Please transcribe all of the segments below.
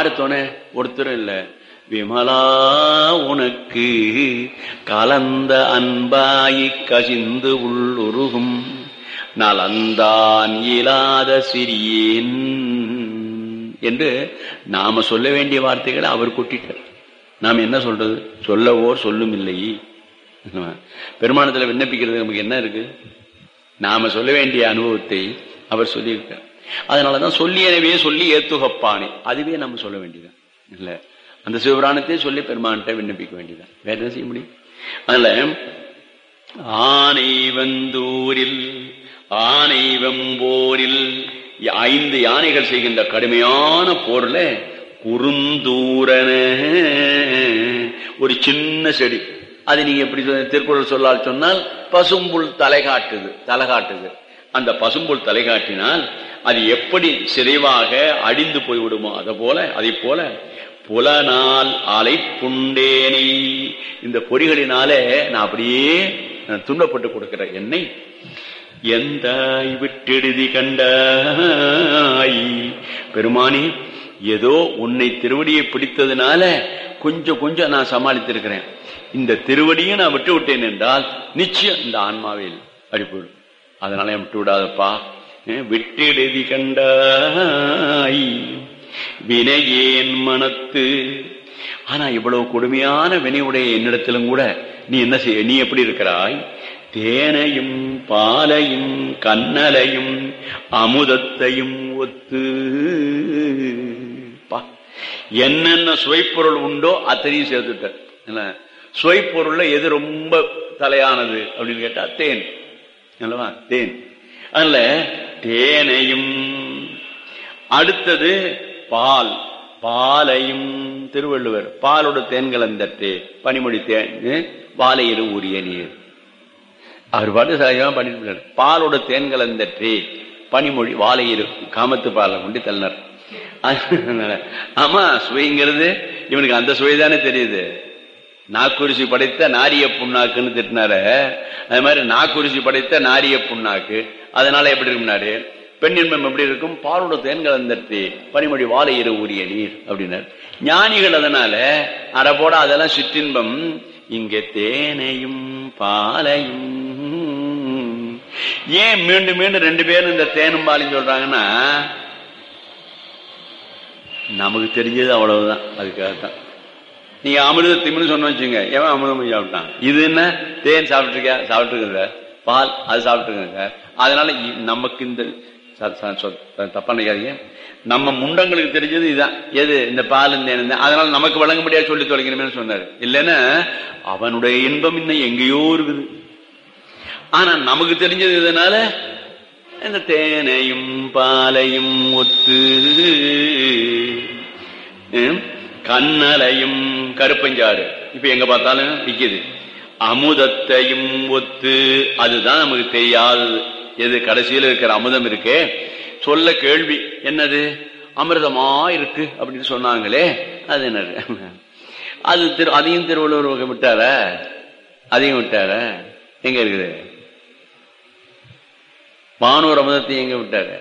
யாரு துணை ஒருத்தரும் இல்ல விமலா உனக்கு கலந்த அன்பாயி கசிந்து உள்ளுருகும் நலந்தான் இயலாத சிறியேன் என்று நாம சொல்ல வேண்டிய வார்த்தைகளை அவர் கொட்டிட்டார் நாம் என்ன சொல்றது சொல்லவோ சொல்லும் இல்லை பெருமானத்துல விண்ணப்பிக்கிறது நமக்கு என்ன இருக்கு நாம சொல்ல வேண்டிய அனுபவத்தை அவர் சொல்லியிருக்கார் அதனாலதான் சொல்லியனவே சொல்லி ஏத்துகப்பானே அதுவே நம்ம சொல்ல வேண்டியதான் இல்ல அந்த சிவபுராணத்தை சொல்லி பெருமான்கிட்ட விண்ணப்பிக்க வேண்டியதான் வேற என்ன செய்ய முடியும் அதுல ஆனை வந்தூரில் ஆனை வெம்போரில் ஐந்து யானைகள் செய்கின்ற கடுமையான போர்ல குறுந்தூரன ஒரு சின்ன செடி அது நீங்க எப்படி திருக்குறள் சொல்லால் சொன்னால் பசும்புல் தலை காட்டுது தலை காட்டுது அந்த பசும்புல் தலை காட்டினால் அது எப்படி சிதைவாக அடிந்து போய்விடுமோ அதை போல அதை போல புலனால் அலை புண்டேனை இந்த பொறிகளினாலே நான் அப்படியே துன்பப்பட்டு கொடுக்கிற என்னை எந்த விட்டெடுதி கண்டாய் பெருமானி ஏதோ உன்னை திருவடியை பிடித்ததுனால கொஞ்சம் கொஞ்சம் நான் சமாளித்திருக்கிறேன் இந்த திருவடியை நான் விட்டு விட்டேன் என்றால் நிச்சயம் இந்த ஆன்மாவில் அடிப்படும் அதனால விட்டு விடாதப்பா விட்டெடுதி கண்டாய் வினையேன் மனத்து ஆனா இவ்வளவு கொடுமையான வினையுடைய என்னிடத்திலும் கூட நீ என்ன செய்ய நீ எப்படி இருக்கிறாய் தேனையும் பாலையும் கண்ணலையும் அமுதத்தையும் ஒத்து என்னென்ன சுவைப்பொருள் உண்டோ அத்தனையும் சேர்த்துட்ட சுவைப்பொருள்ல எது ரொம்ப தலையானது அப்படின்னு கேட்டா தேன் அல்லவா தேன் அதனால தேனையும் அடுத்தது பால் பாலையும் திருவள்ளுவர் பாலோட தேன் கலந்தட்டே பனிமொழி தேன் வாழையிரு உரிய நீர் அவர் பாட்டு சகஜமா பண்ணிட்டு பாலோட தேன் கலந்தற்றே பனிமொழி வாழையிரு காமத்து பாலை கொண்டு தள்ளினார் ஆமா சுவைங்கிறது இவனுக்கு அந்த சுவை தானே தெரியுது நாக்குரிசி படைத்த நாரிய புண்ணாக்குன்னு திட்டினார அது மாதிரி நாக்குரிசி படைத்த நாரிய புண்ணாக்கு அதனால எப்படி இருக்கும்னாரு பெண் இன்பம் எப்படி இருக்கும் பாலோட தேன் கலந்தற்று பனிமொழி வாழை இரு ஊரிய நீர் அப்படின்னாரு ஞானிகள் அதனால அறப்போட அதெல்லாம் சிற்றின்பம் இங்க தேனையும் பாலையும் ஏன் மீண்டும் மீண்டும் ரெண்டு பேரும் இந்த தேனும் பாலையும் சொல்றாங்கன்னா நமக்கு தெரிஞ்சது அவ்வளவுதான் அதுக்காகத்தான் நீங்க அமிர்த திமின்னு சொன்ன வச்சுங்க ஏன் அமிர்தம் சாப்பிட்டான் இது என்ன தேன் சாப்பிட்டுருக்கியா சாப்பிட்டுருக்க பால் அது சாப்பிட்டுருக்க அதனால நமக்கு இந்த தப்பா நினைக்காதீங்க நம்ம முண்டங்களுக்கு தெரிஞ்சது இதுதான் எது இந்த பால் இந்த அதனால நமக்கு வழங்க முடியாது சொல்லி தொலைக்கணுமே சொன்னாரு இல்லைன்னா அவனுடைய இன்பம் இன்னும் எங்கேயோ இருக்குது ஆனா நமக்கு தெரிஞ்சது இதனால இந்த தேனையும் பாலையும் ஒத்து கண்ணலையும் கருப்பஞ்சாறு இப்ப எங்க பார்த்தாலும் விக்குது அமுதத்தையும் ஒத்து அதுதான் நமக்கு தெரியாதது எது கடைசியில் இருக்கிற அமுதம் இருக்கே சொல்ல கேள்வி என்னது அமிர்தமா இருக்கு அப்படின்னு சொன்னாங்களே அது என்னது அது திரு அதையும் திருவள்ளுவர் விட்டார அதையும் விட்டார எங்க இருக்குது வானூர் அமுதத்தை எங்க விட்டாரு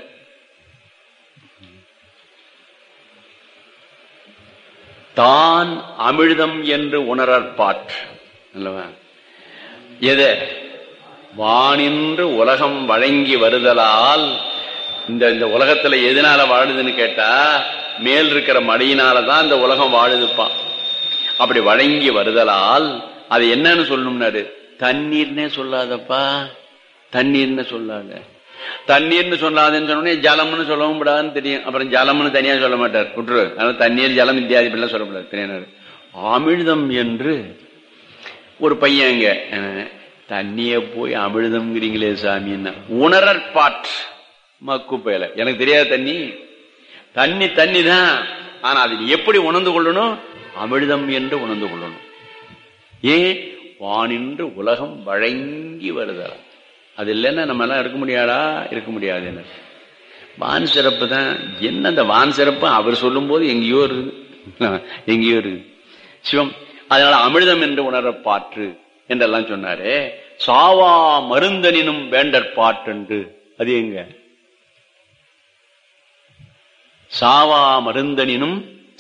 தான் அமிழ்தம் என்று உணரற்பாற்று அல்லவா எது வானின்று உலகம் வழங்கி வருதலால் இந்த இந்த உலகத்துல எதனால வாழுதுன்னு கேட்டா மேல் இருக்கிற மடியினாலதான் இந்த உலகம் வாழுதுப்பான் அப்படி வழங்கி வருதலால் அது என்னன்னு சொல்லணும்னாரு தண்ணீர்னே சொல்லாதப்பா தண்ணீர்னு சொல்லாத தண்ணீர்னு சொல்லாதுன்னு சொன்னோடனே ஜலம்னு சொல்லவும் கூடாதுன்னு தெரியும் அப்புறம் ஜலம்னு தனியா சொல்ல மாட்டார் விட்டுரு அதனால தண்ணீர் ஜலம் இத்தியாதி இப்படிலாம் சொல்லக்கூடாது தெரியாது அமிழ்தம் என்று ஒரு பையன் இங்க தண்ணிய போய் அமிழ்தம்ங்கிறீங்களே சாமி என்ன உணரற்பாற்று மக்கு பயல எனக்கு தெரியாத தண்ணி தண்ணி தண்ணி தான் ஆனா அது எப்படி உணர்ந்து கொள்ளணும் அமிழ்தம் என்று உணர்ந்து கொள்ளணும் ஏன் வானின்று உலகம் வழங்கி வருதல் அது இல்லைன்னா நம்ம எல்லாம் இருக்க முடியாதா இருக்க முடியாது என்ன வான் சிறப்பு தான் என்ன அந்த வான் சிறப்பு அவர் சொல்லும் போது எங்கேயோ இருக்குது எங்கேயோ இருக்குது சிவம் அதனால அமிர்தம் என்று உணர பாற்று என்றெல்லாம் சொன்னாரு சாவா மருந்தனினும் வேண்டற்பாற்றென்று அது எங்க சாவா மருந்தனினும்